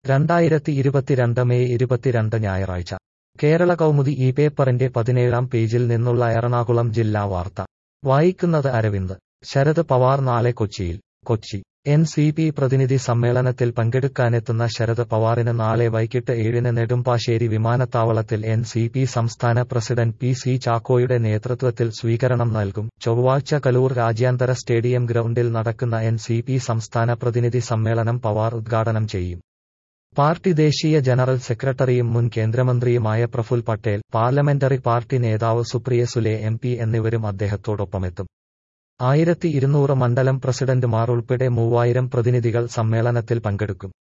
രണ്ടായിരത്തി ഇരുപത്തിരണ്ട് മെയ് ഇരുപത്തിരണ്ട് ഞായറാഴ്ച കേരള കൗമുദി ഈ പേപ്പറിന്റെ പതിനേഴാം പേജിൽ നിന്നുള്ള എറണാകുളം ജില്ലാ വാർത്ത വായിക്കുന്നത് അരവിന്ദ് ശരത് പവാർ നാളെ കൊച്ചിയിൽ കൊച്ചി എൻ സി പി പ്രതിനിധി സമ്മേളനത്തിൽ പങ്കെടുക്കാനെത്തുന്ന ശരത് പവാറിന് നാളെ വൈകിട്ട് ഏഴിന് നെടുമ്പാശ്ശേരി വിമാനത്താവളത്തിൽ എൻ സി പി സംസ്ഥാന പ്രസിഡന്റ് പി സി ചാക്കോയുടെ നേതൃത്വത്തിൽ സ്വീകരണം നൽകും ചൊവ്വാഴ്ച കലൂർ രാജ്യാന്തര സ്റ്റേഡിയം ഗ്രൗണ്ടിൽ നടക്കുന്ന എൻ സി പി സംസ്ഥാന പ്രതിനിധി സമ്മേളനം പവാർ ഉദ്ഘാടനം ചെയ്യും പാർട്ടി ദേശീയ ജനറൽ സെക്രട്ടറിയും മുൻ കേന്ദ്രമന്ത്രിയുമായ പ്രഫുൽ പട്ടേൽ പാർലമെന്ററി പാർട്ടി നേതാവ് സുപ്രിയ സുലെ എം പി എന്നിവരും അദ്ദേഹത്തോടൊപ്പമെത്തും ആയിരത്തി ഇരുന്നൂറ് മണ്ഡലം പ്രസിഡന്റുമാർ ഉൾപ്പെടെ മൂവായിരം പ്രതിനിധികൾ സമ്മേളനത്തിൽ പങ്കെടുക്കും